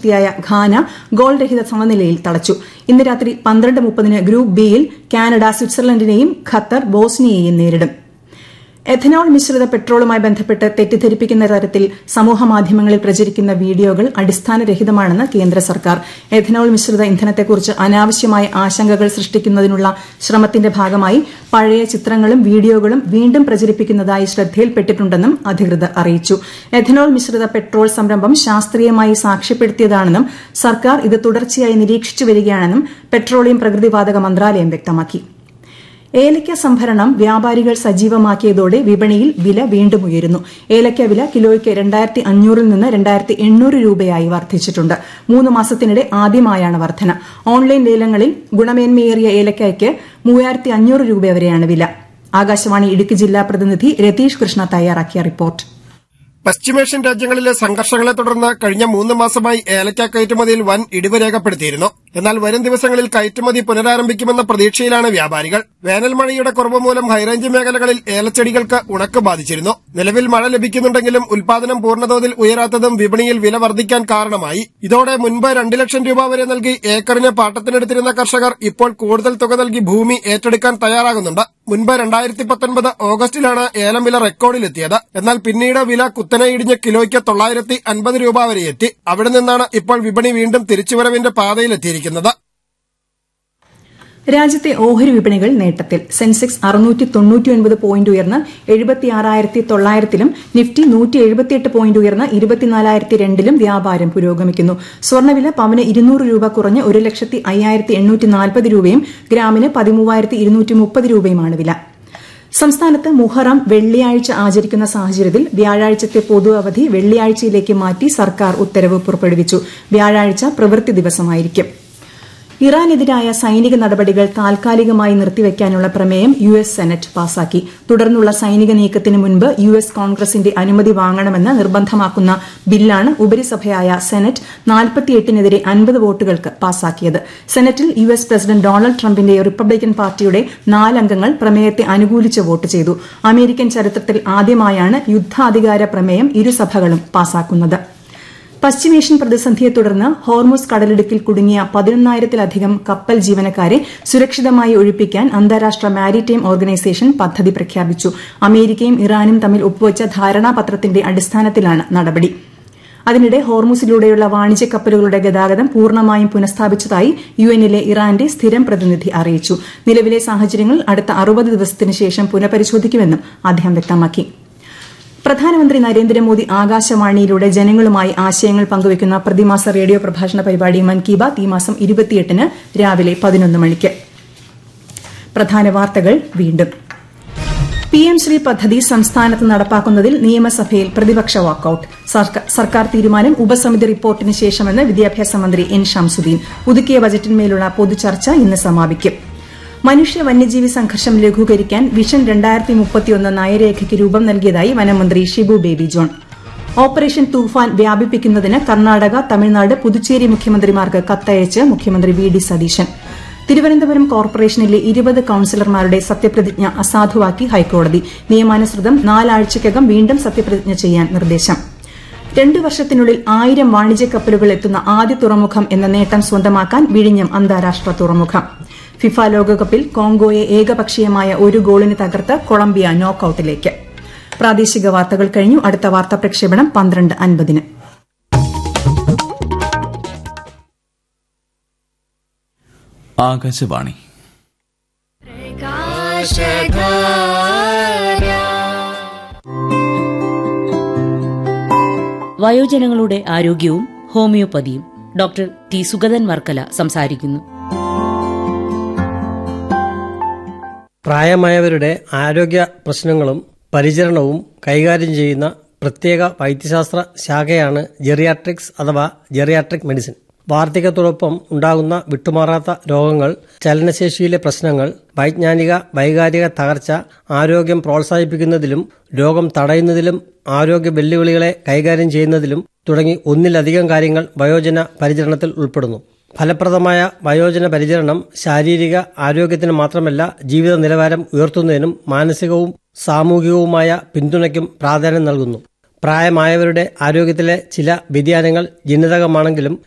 ശക്തിയായ Ghana goal രഹിത സമനിലയിൽ തളച്ചു ഇന്ന് രാത്രി പന്ത്രണ്ട് മുപ്പതിന് ഗ്രൂപ്പ് ബിയിൽ കാനഡ സ്വിറ്റ്സർലൻഡിനെയും ഖത്തർ ബോസ്നിയയെയും നേരിടും എഥനോൾ മിശ്രിത പെട്രോളുമായി ബന്ധപ്പെട്ട് തെറ്റിദ്ധരിപ്പിക്കുന്ന തരത്തിൽ സമൂഹമാധ്യമങ്ങളിൽ പ്രചരിക്കുന്ന വീഡിയോകൾ അടിസ്ഥാനരഹിതമാണെന്ന് കേന്ദ്ര സർക്കാർ എഥനോൾ മിശ്രിത ഇന്ധനത്തെക്കുറിച്ച് അനാവശ്യമായ ആശങ്കകൾ സൃഷ്ടിക്കുന്നതിനുള്ള ശ്രമത്തിന്റെ ഭാഗമായി പഴയ ചിത്രങ്ങളും വീഡിയോകളും വീണ്ടും പ്രചരിപ്പിക്കുന്നതായി ശ്രദ്ധയിൽപ്പെട്ടിട്ടുണ്ടെന്നും അധികൃതർ അറിയിച്ചു എഥനോൾ മിശ്രിത പെട്രോൾ സംരംഭം ശാസ്ത്രീയമായി സാക്ഷ്യപ്പെടുത്തിയതാണെന്നും സർക്കാർ ഇത് തുടർച്ചയായി നിരീക്ഷിച്ചു വരികയാണെന്നും പെട്രോളിയം പ്രകൃതിവാതക മന്ത്രാലയം വ്യക്തമാക്കി ഏലയ്ക്ക സംഭരണം വ്യാപാരികൾ സജീവമാക്കിയതോടെ വിപണിയിൽ വില വീണ്ടും ഉയരുന്നു ഏലയ്ക്ക വില കിലോയ്ക്ക് രണ്ടായിരത്തി അഞ്ഞൂറിൽ നിന്ന് രണ്ടായിരത്തി എണ്ണൂറ് രൂപയായി വർദ്ധിച്ചിട്ടുണ്ട് മൂന്ന് മാസത്തിനിടെ ആദ്യമായാണ് വർധന ഓൺലൈൻ ലേലങ്ങളിൽ ഗുണമേന്മയേറിയ ഏലയ്ക്കയ്ക്ക് മൂവായിരത്തി അഞ്ഞൂറ് രൂപ വരെയാണ് വില ആകാശവാണി ഇടുക്കി ജില്ലാ പ്രതിനിധി രതീഷ് കൃഷ്ണ തയ്യാറാക്കിയ റിപ്പോർട്ട് പശ്ചിമേഷ്യൻ രാജ്യങ്ങളിലെ സംഘർഷങ്ങളെ തുടർന്ന് കഴിഞ്ഞ മൂന്ന് മാസമായി ഏലക്ക കയറ്റുമതിയിൽ വൻ ഇടിവ് രേഖപ്പെടുത്തിയിരുന്നു എന്നാൽ വരും ദിവസങ്ങളിൽ കയറ്റുമതി പുനരാരംഭിക്കുമെന്ന പ്രതീക്ഷയിലാണ് വ്യാപാരികൾ വേനൽ മഴയുടെ കുറവ് മൂലം ഹൈറേഞ്ച് മേഖലകളിൽ ഏലച്ചെടികൾക്ക് ഉണക്ക് ബാധിച്ചിരുന്നു നിലവിൽ മഴ ലഭിക്കുന്നുണ്ടെങ്കിലും ഉൽപാദനം പൂർണ്ണതോതിൽ ഉയരാത്തതും വിപണിയിൽ വില വർദ്ധിക്കാൻ കാരണമായി ഇതോടെ മുൻപ് രണ്ട് ലക്ഷം രൂപ വരെ നൽകി ഏക്കറിന് പാട്ടത്തിനെടുത്തിരുന്ന കർഷകർ ഇപ്പോൾ കൂടുതൽ തുക നൽകി ഭൂമി ഏറ്റെടുക്കാൻ തയ്യാറാകുന്നുണ്ട് മുൻപ് രണ്ടായിരത്തി പത്തൊൻപത് ഓഗസ്റ്റിലാണ് ഏലം വില റെക്കോർഡിലെത്തിയത് എന്നാൽ പിന്നീട് വില കുത്തനെ ഇടിഞ്ഞ് കിലോയ്ക്ക് തൊള്ളായിരത്തി അൻപത് രൂപ വരെ എത്തി അവിടെ നിന്നാണ് ഇപ്പോൾ വിപണി വീണ്ടും തിരിച്ചുവരവിന്റെ പാതയിലെത്തിയിരിക്കുന്നത് രാജ്യത്തെ ഓഹരി വിപണികൾ നേട്ടത്തിൽ സെൻസെക്സ് അറുന്നൂറ്റി തൊണ്ണൂറ്റിയൊൻപത് പോയിന്റ് ഉയർന്ന് എഴുപത്തിയാറായിരത്തി തൊള്ളായിരത്തിലും നിഫ്റ്റി നൂറ്റി എഴുപത്തിയെട്ട് പോയിന്റ് ഉയർന്ന് ഇരുപത്തിനാലായിരത്തി രണ്ടിലും വ്യാപാരം പുരോഗമിക്കുന്നു സ്വർണ്ണവില പവന് ഇരുന്നൂറ് രൂപ കുറഞ്ഞ് ഒരു ലക്ഷത്തി അയ്യായിരത്തി എണ്ണൂറ്റി നാൽപ്പത് രൂപയും ഗ്രാമിന് പതിമൂവായിരത്തി ഇരുന്നൂറ്റി മുപ്പത് രൂപയുമാണ് വില സംസ്ഥാനത്ത് മുഹറം വെള്ളിയാഴ്ച ആചരിക്കുന്ന സാഹചര്യത്തിൽ വ്യാഴാഴ്ചത്തെ പൊതു അവധി വെള്ളിയാഴ്ചയിലേക്ക് മാറ്റി സർക്കാർ ഉത്തരവ് പുറപ്പെടുവിച്ചു വ്യാഴാഴ്ച പ്രവൃത്തി ദിവസമായിരിക്കും ഇറാനെതിരായ സൈനിക നടപടികൾ താൽക്കാലികമായി നിർത്തിവെക്കാനുള്ള പ്രമേയം യു എസ് സെനറ്റ് പാസാക്കി തുടർന്നുള്ള സൈനിക നീക്കത്തിന് മുൻപ് യു എസ് കോൺഗ്രസിന്റെ അനുമതി വാങ്ങണമെന്ന് നിർബന്ധമാക്കുന്ന ബില്ലാണ് ഉപരിസഭയായ സെനറ്റ് നാൽപ്പത്തിയെട്ടിനെതിരെ അൻപത് വോട്ടുകൾക്ക് പാസാക്കിയത് സെനറ്റിൽ യു എസ് പ്രസിഡന്റ് ഡൊണാൾഡ് ട്രംപിന്റെ റിപ്പബ്ലിക്കൻ പാർട്ടിയുടെ നാലംഗങ്ങൾ പ്രമേയത്തെ അനുകൂലിച്ച് വോട്ട് ചെയ്തു അമേരിക്കൻ ചരിത്രത്തിൽ ആദ്യമായാണ് യുദ്ധാധികാര പ്രമേയം ഇരുസഭകളും പാസാക്കുന്നത് പശ്ചിമേഷ്യൻ പ്രതിസന്ധിയെ തുടർന്ന് ഹോർമുസ് കടലിടുക്കിൽ കുടുങ്ങിയ പതിനൊന്നായിരത്തിലധികം കപ്പൽ ജീവനക്കാരെ സുരക്ഷിതമായി ഒഴിപ്പിക്കാൻ അന്താരാഷ്ട്ര മാരിടൈം ഓർഗനൈസേഷൻ പദ്ധതി പ്രഖ്യാപിച്ചു അമേരിക്കയും ഇറാനും തമ്മിൽ ഒപ്പുവച്ച ധാരണാപത്രത്തിന്റെ അടിസ്ഥാനത്തിലാണ് നടപടി അതിനിടെ ഹോർമുസിലൂടെയുള്ള വാണിജ്യ കപ്പലുകളുടെ ഗതാഗതം പൂർണ്ണമായും പുനഃസ്ഥാപിച്ചതായി യു എന്നിലെ ഇറാന്റെ സ്ഥിരം പ്രതിനിധി അറിയിച്ചു നിലവിലെ സാഹചര്യങ്ങൾ അടുത്ത അറുപത് ദിവസത്തിന് ശേഷം പുനഃപരിശോധിക്കുമെന്നും അദ്ദേഹം വ്യക്തമാക്കി പ്രധാനമന്ത്രി നരേന്ദ്രമോദി ആകാശവാണിയിലൂടെ ജനങ്ങളുമായി ആശയങ്ങൾ പങ്കുവയ്ക്കുന്ന പ്രതിമാസ റേഡിയോ പ്രഭാഷണ പരിപാടി മൻ കി ബാത് ഈ മാസം ഇരുപത്തിയെട്ടിന് രാവിലെ പതിനൊന്ന് മണിക്ക് പ്രധാന വാർത്തകൾ വീണ്ടും പി എം ശ്രീ പദ്ധതി സംസ്ഥാനത്ത് നടപ്പാക്കുന്നതിൽ നിയമസഭയിൽ പ്രതിപക്ഷ വാക്കൌട്ട് സർക്കാർ തീരുമാനം ഉപസമിതി റിപ്പോർട്ടിന് ശേഷമെന്ന് വിദ്യാഭ്യാസ മന്ത്രി എൻ ഷംസുദ്ദീൻ പുതുക്കിയ ബജറ്റിന്മേലുള്ള പൊതുചർച്ച ഇന്ന് സമാപിക്കും മനുഷ്യ വന്യജീവി സംഘർഷം ലഘൂകരിക്കാൻ വിഷൻ രണ്ടായിരത്തി മുപ്പത്തിയൊന്ന് നയരേഖയ്ക്ക് രൂപം നൽകിയതായി വനമന്ത്രി Shibu Baby John operation Toofan വ്യാപിപ്പിക്കുന്നതിന് കർണാടക തമിഴ്നാട് പുതുച്ചേരി മുഖ്യമന്ത്രിമാർക്ക് കത്തയച്ച് മുഖ്യമന്ത്രി വി ഡി സതീശൻ തിരുവനന്തപുരം കോർപ്പറേഷനിലെ ഇരുപത് കൌൺസിലർമാരുടെ സത്യപ്രതിജ്ഞ അസാധുവാക്കി ഹൈക്കോടതി നിയമാനുസൃതം നാലാഴ്ചയ്ക്കകം വീണ്ടും സത്യപ്രതിജ്ഞ ചെയ്യാൻ നിർദ്ദേശം രണ്ടു വർഷത്തിനുള്ളിൽ ആയിരം വാണിജ്യ കപ്പലുകൾ എത്തുന്ന ആദ്യ തുറമുഖം എന്ന നേട്ടം സ്വന്തമാക്കാൻ വിഴിഞ്ഞം അന്താരാഷ്ട്ര തുറമുഖം ഫിഫ ലോകകപ്പിൽ കോങ്കോയെ ഏകപക്ഷീയമായ ഒരു ഗോളിന് തകർത്ത് കൊളംബിയ നോക്കൌട്ടിലേക്ക് പ്രാദേശിക വാർത്തകൾ കഴിഞ്ഞു അടുത്ത വാർത്താ പ്രക്ഷേപണം പന്ത്രണ്ട് അൻപതിന് ആകാശവാണി വയോജനങ്ങളുടെ ആരോഗ്യവും ഹോമിയോപ്പതിയും ഡോക്ടർ ടി സുഗതൻ വർക്കല സംസാരിക്കുന്നു പ്രായമായവരുടെ ആരോഗ്യ പ്രശ്നങ്ങളും പരിചരണവും കൈകാര്യം ചെയ്യുന്ന പ്രത്യേക വൈദ്യശാസ്ത്ര ശാഖയാണ് ജെറിയാട്രിക്സ് അഥവാ ജെറിയാട്രിക് മെഡിസിൻ വാർദ്ധക്യത്തോടൊപ്പം ഉണ്ടാകുന്ന വിട്ടുമാറാത്ത രോഗങ്ങൾ ചലനശേഷിയിലെ പ്രശ്നങ്ങൾ വൈജ്ഞാനിക വൈകാരിക തകർച്ച ആരോഗ്യം പ്രോത്സാഹിപ്പിക്കുന്നതിലും രോഗം തടയുന്നതിലും ആരോഗ്യ വെല്ലുവിളികളെ കൈകാര്യം ചെയ്യുന്നതിലും തുടങ്ങി ഒന്നിലധികം കാര്യങ്ങൾ വയോജന പരിചരണത്തിൽ ഉൾപ്പെടുന്നു ഫലപ്രദമായ വയോജന പരിചരണം ശാരീരിക ആരോഗ്യത്തിന് മാത്രമല്ല ജീവിത നിലവാരം ഉയർത്തുന്നതിനും മാനസികവും സാമൂഹികവുമായ പിന്തുണയ്ക്കും പ്രാധാന്യം നൽകുന്നു പ്രായമായവരുടെ ആരോഗ്യത്തിലെ ചില വ്യതിയാനങ്ങൾ ജനിതകമാണെങ്കിലും